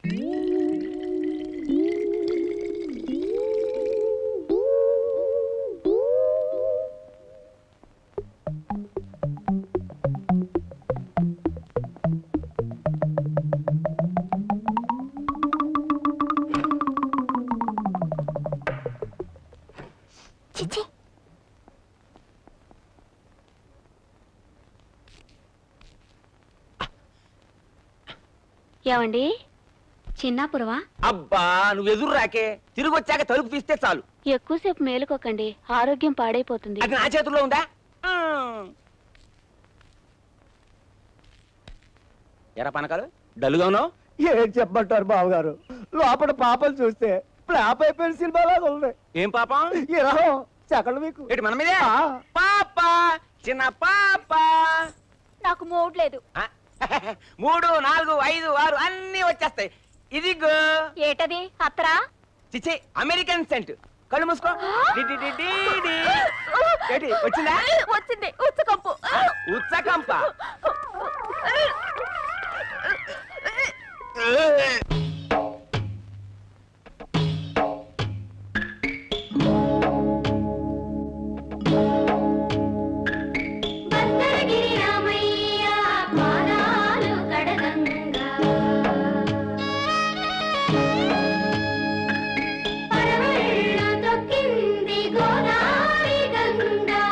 చిచ్చి ఏమండి చిన్నాపురమా అబ్బా నువ్వు ఎదురు రాకే తిరిగి వచ్చాక తలుపు తీస్తే చాలు ఎక్కువసేపు మేలుకోకండి ఆరోగ్యం పాడైపోతుంది అది నా చేతుల్లో ఉందా ఆ. ఎరా పనకాలు డల్లుగా ఉన్నావు ఏం చెప్పమంటారు బావగారు లోపల పాపలు చూస్తే ఫ్లాప్ అయిపోయిన సినిమాలాగా ఉంది ఏం పాపం ఇలా సెకండ్ వీక్ ఏంటి మన మీదే ఆ. పాప చిన్న పాప నాకు మూడ్ లేదు ఆ, మూడు నాలుగు ఐదు ఆరు అన్ని వచ్చేస్తాయి ఇదిగో ఏటది అత్తరా చిచ్చి అమెరికన్ సెంట్ కళ్ళు మూసుకో D, D, D, D, D. ఏంటి వచ్చిందా వచ్చింది ఉచ్చకంపు ఉత్సకంప భద్రగిరి రామయ్య పాదాలు కడగంగా పరవళ్ళు తొక్కింది గోదావరి గంగా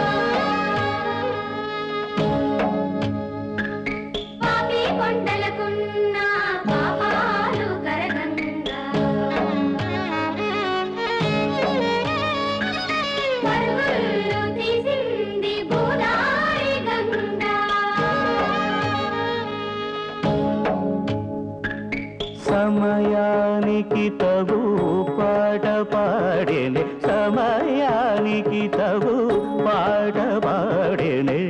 పాపి కొండలకున్న పాపాలు కరగంగా పరుగులు తీసింది గోదావరి గంగా సమయానికి తగు పాట పాడేనే సమయానికి తగు పాట పాడేనే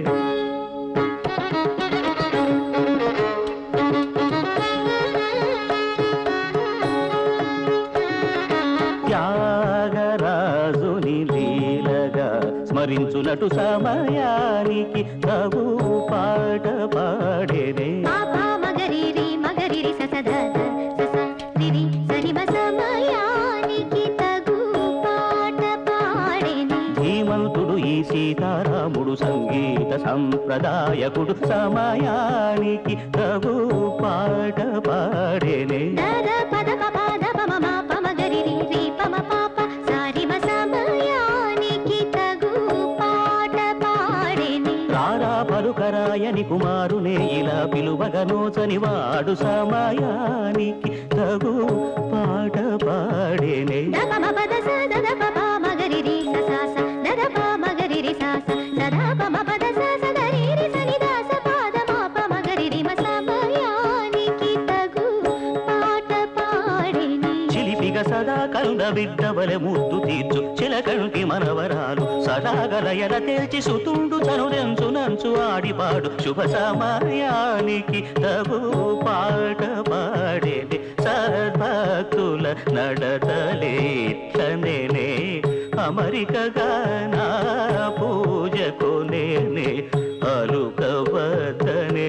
త్యాగరాజుని లీలగా స్మరించునటు సమయానికి తగు పాట పాడేనే పాప మగరిరి మగరిరి ససద సస రిరి సరిమ సమయానికి తగు పాట పాడేని ధీమంతుడు ఈ సీతారాముడు సంగీత సంప్రదాయకుడు సమయానికి తగు పాట పాడేనే దద పద ప పద పమ మ పమ గరిరి రి పమ పాప సారిమ సమయానికి తగు పాట పాడేని రారా పలుకరాయని కుమారునే ఇలా పిలువగనోచని వాడు సమయానికి తగు పాట పాడేనే దపమ పద స దద ప ప మగరిరి స స స దద ప మగరిరి స స సదా పమ పద స స దరిరి సని ద స పాద మ ప మగరిరి మ సమయానికి తగు పాట పాడేని చిలిపిగ సదా కంద బిడ్డవలె ముద్దు తీర్చు చిలకంటి మనవరాలు సదాగలయల తేల్చి సుతుండు చనుదెంచు నంచు ఆడిపాడు శుభ సమయానికి తగు పాట పాడేది సద్భక్తుల నడతలేట్లనే అమరికగా నా పూజకు నేనే అలుకవద్దనే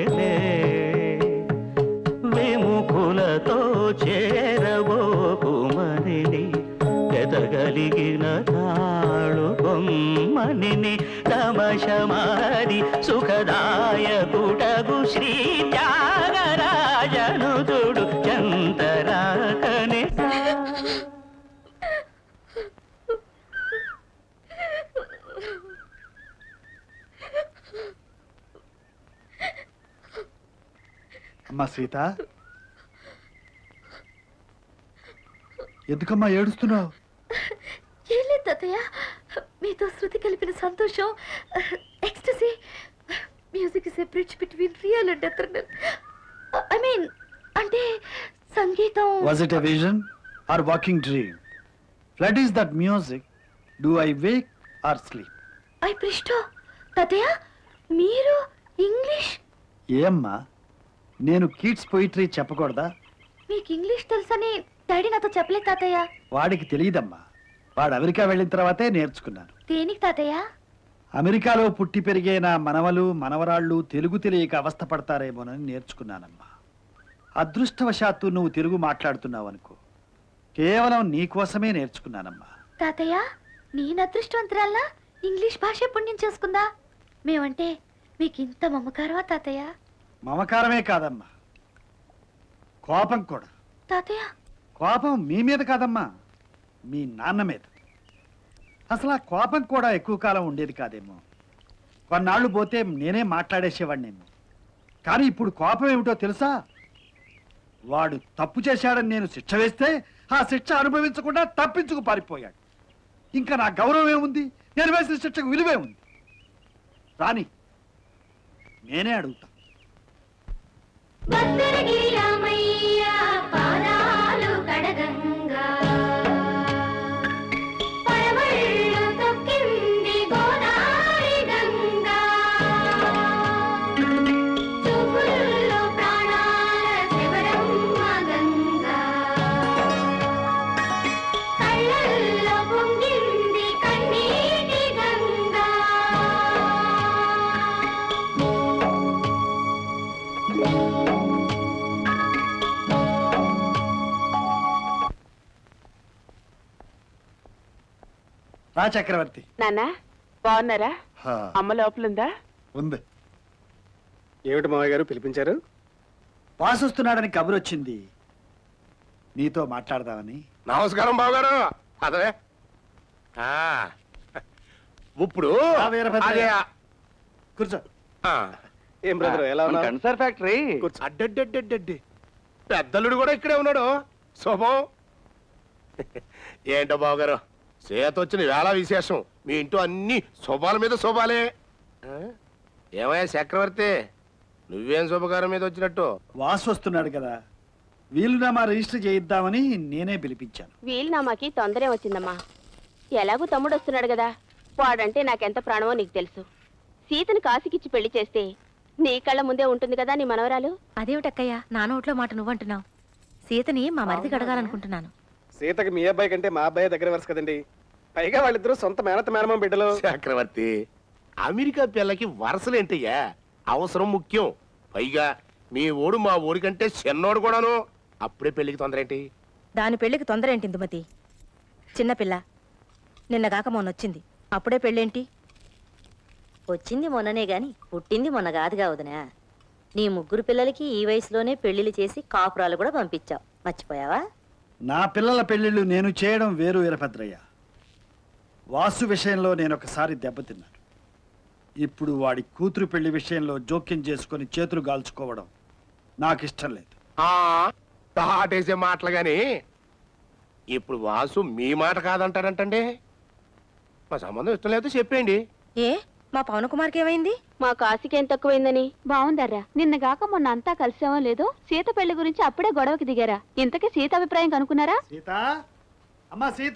విముఖులతో చేరబోకుమని ఎదగలిగిన తాళు బొమ్మని తమశమారి సుఖదాయకుటగు శ్రీ త్యాగరాజను చూడు చంతరాకనే అమ్మా సీత ఎందుకమ్మా ఏడుస్తున్నావు ఏం లేదు తాతయ్య మీతో శృతి కలిపిన సంతోషం ecstasy music is a bridge between real and eternal I mean అంటే సంగీతం was it a vision or waking dream fled is that music do I wake or sleep I పృష్టో తాతయ్య మీరు ఇంగ్లీష్ ఏమ్మా నేను కీట్స్ పొయిటరీ చెప్పకూడదా మీకు English తెలుసని daddy నాతో చెప్పలేదు తాతయ్య వాడికి తెలియదమ్మా వాడు అమెరికా వెళ్ళిన తర్వాతే నేర్చుకున్నాను దేనికి తాతయ్య అమెరికాలో పుట్టి పెరిగే నా మనవలు మనవరాళ్ళు తెలుగు తెలియక అవస్థ పడతారేమోనని నేర్చుకున్నానమ్మా అదృష్టవశాత్తు నువ్వు తెలుగు మాట్లాడుతున్నావు అనుకో కేవలం నీ కోసమే నేర్చుకున్నానమ్మా తాతయ్య నేను అదృష్టవంతురాల్లా ఇంగ్లీష్ భాష పుణ్యం చేసుకుందా మేమంటే మీకు ఇంత మమకారమా తాతయ్య మమకారమే కాదమ్మా కోపం కూడా తాతయ్య కోపం మీ మీద కాదమ్మా మీ నాన్న మీద అసలు ఆ కోపం కూడా ఎక్కువ కాలం ఉండేది కాదేమో కొన్నాళ్ళు పోతే నేనే మాట్లాడేసేవాడినేమో కానీ ఇప్పుడు కోపం ఏమిటో తెలుసా వాడు తప్పు చేశాడని నేను శిక్ష వేస్తే ఆ శిక్ష అనుభవించకుండా తప్పించుకు పారిపోయాడు ఇంకా నా గౌరవం ఏముంది నేను వేసిన శిక్షకు విలువే ఉంది రాని నేనే అడుగుతా భద్రగిరి రామయ్య పాదాలు కడగంగా పరవళ్ళు తొక్కింది గోదావరి గంగా చూపుల్లో ప్రాణాల శివరమ్మ గంగా కళ్ళల్లో పొంగింది కన్నీటి గంగా రా చక్రవర్తి నాన్న బాగున్నారా హా, అమ్మ లోపలుందా ఉంది ఏమిటి మామయ్య గారు పిలిపించారు బాస్ వస్తున్నాడని కబురు వచ్చింది నీతో మాట్లాడదామని నమస్కారం బావగారు అదే ఆ, ఇప్పుడు ఆ, వీరభద్రయ్య. అదే కూర్చో ఆ, ఏం బ్రదర్ ఎలా ఉన్నావు కన్సర్ ఫ్యాక్టరీ అడ్డడ్డడ్డడ్డడ్డి పెద్దలుడు కూడా ఇక్కడే ఉన్నాడు శుభం ఏంటో బావగారు చేత వచ్చిన వేళ విశేషం మీ ఇంట్లో అన్ని శుభాల మీద శుభాలే ఆ? ఏమయ్యా చక్రవర్తి నువ్వేం శుభకారం మీద వచ్చినట్టు వాసు వస్తున్నాడు కదా వీలునామా రిజిస్టర్ చేయిద్దామని నేనే పిలిపించాను వీలునామాకి తొందరే వచ్చిందమ్మా ఎలాగూ తమ్ముడు వస్తున్నాడు కదా వాడంటే నాకెంత ప్రాణమో నీకు తెలుసు సీతను కాశీకిచ్చి పెళ్లి చేస్తే నీ కళ్ళ ముందే ఉంటుంది కదా నీ మనవరాలు అదేమిటక్కయ్య నా నోట్లో మాట నువ్వంటున్నావు సీతని మా మరిది అడగాలనుకుంటున్నాను సీతకి మీ అబ్బాయి కంటే మా అబ్బాయి దగ్గర వరుస కదండి పైగా వాళ్ళిద్దరూ సొంత మేనత మేనమామ బిడ్డలు చక్రవర్తి అమెరికా పిల్లకి వరుసలేంటయ్యా అవసరం ముఖ్యం పైగా మీ ఓడు మా ఊరి కంటే చిన్నోడు కూడాను అప్పుడే పెళ్లికి తొందర ఏంటి దాని పెళ్లికి తొందర ఏంటి ఇందుమతి చిన్నపిల్ల నిన్నగాక మొన్నొచ్చింది అప్పుడే పెళ్ళేంటి వచ్చింది మొన్ననే గాని పుట్టింది మొన్న కాదుగా వదినా నీ ముగ్గురు పిల్లలకి ఈ వయసులోనే పెళ్లిళ్ళు చేసి కాపురాలు కూడా పంపించావు మర్చిపోయావా నా పిల్లల పెళ్లిళ్ళు నేను చేయడం వేరు వీరభద్రయ్య వాసు విషయంలో నేను ఒకసారి దెబ్బతిన్నాను ఇప్పుడు వాడి కూతురు పెళ్లి విషయంలో జోక్యం చేసుకొని చేతులు గాల్చుకోవడం నాకు ఇష్టం లేదు ఆ దాటేసే మాటలు గాని ఇప్పుడు వాసు మీ మాట కాదంటారంటండి మా సంబంధం ఇష్టం లేకపోతే చెప్పేయండి ఏ మా పవన్ కుమార్కి ఏమైంది మా కాశీకి ఏం తక్కువైందని బాగుందర్రా నిన్నగాక మొన్న అంతా కలిసామో లేదో సీత పెళ్లి గురించి అప్పుడే గొడవకి దిగారా ఇంతకీ సీత అభిప్రాయం కనుక్కున్నారా సీత అమ్మా సీత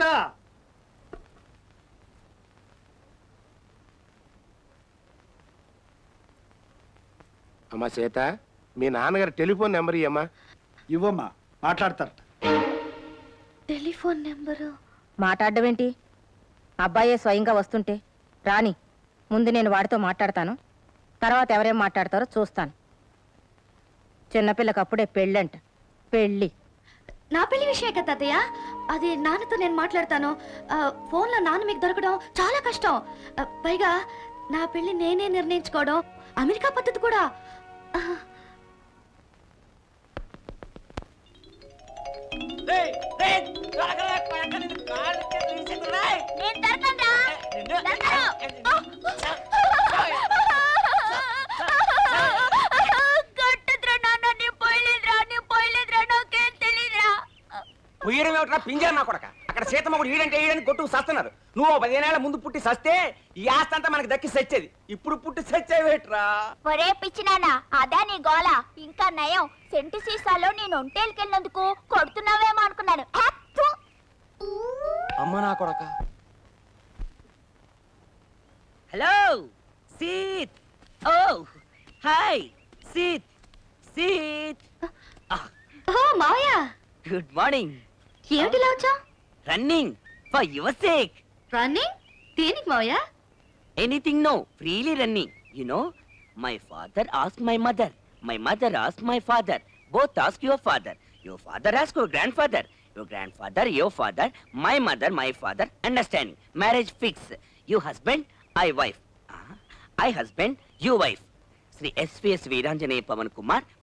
అమ్మా సీత మీ నాన్నగారి టెలిఫోన్ నెంబర్ ఇయ్యమ్మా ఇవ్వమ్మా మాట్లాడతారట టెలిఫోన్ నెంబరు మాట్లాడడం అబ్బాయే స్వయంగా వస్తుంటే రాని ముందు నేను వాడితో మాట్లాడతాను తర్వాత ఎవరేం మాట్లాడతారో చూస్తాను చిన్నపిల్లకి అప్పుడే పెళ్ళంట పెళ్ళి నా పెళ్లి విషయమే కదా తాతయ్య అది నాన్నతో నేను మాట్లాడతాను ఆ, ఫోన్లో నాన్న మీకు దొరకడం చాలా కష్టం ఆ, పైగా నా పెళ్లి నేనే నిర్ణయించుకోవడం అమెరికా పద్ధతి కూడా ఆ, పొయ్యడం ఏమిట్రా పింజారు నా కొడక అక్కడ సీతమ్మగుడు ఈడంటే ఈడని కొట్టు సస్తున్నారు నువ్వు ఓ పదిహేనేళ్ల ముందు పుట్టి సస్తే ఈ ఆస్తి అంతా మనకి దక్కి సచ్చేది ఇప్పుడు పుట్టి సచ్చేవేట్రా ఒరే పిచ్చినానా అదా నీ గోల ఇంకా నయం సెంటు సీసాలో నేను ఒంటేళ్ళకెళ్ళినందుకు కొడుతున్నావేమో అనుకున్నాను యాక్, థు. అమ్మ నా కొడక హలో సీత్ ఓ హాయ్ సీత్ సీత్ ఓ మావయ్య గుడ్ మార్నింగ్ ఏమిటి ఇలా వచ్చావు running for your sake running దేనికి మావయ్య anything no freely running you know my father ask my mother my mother ask my father Both ask your father. Your father ask your grandfather. Your grandfather, your father, my mother, my father. Understanding. Marriage fix. You husband, I wife. Ah, I husband, you wife. Shri SVS Veeranjaneya Pawan Kumar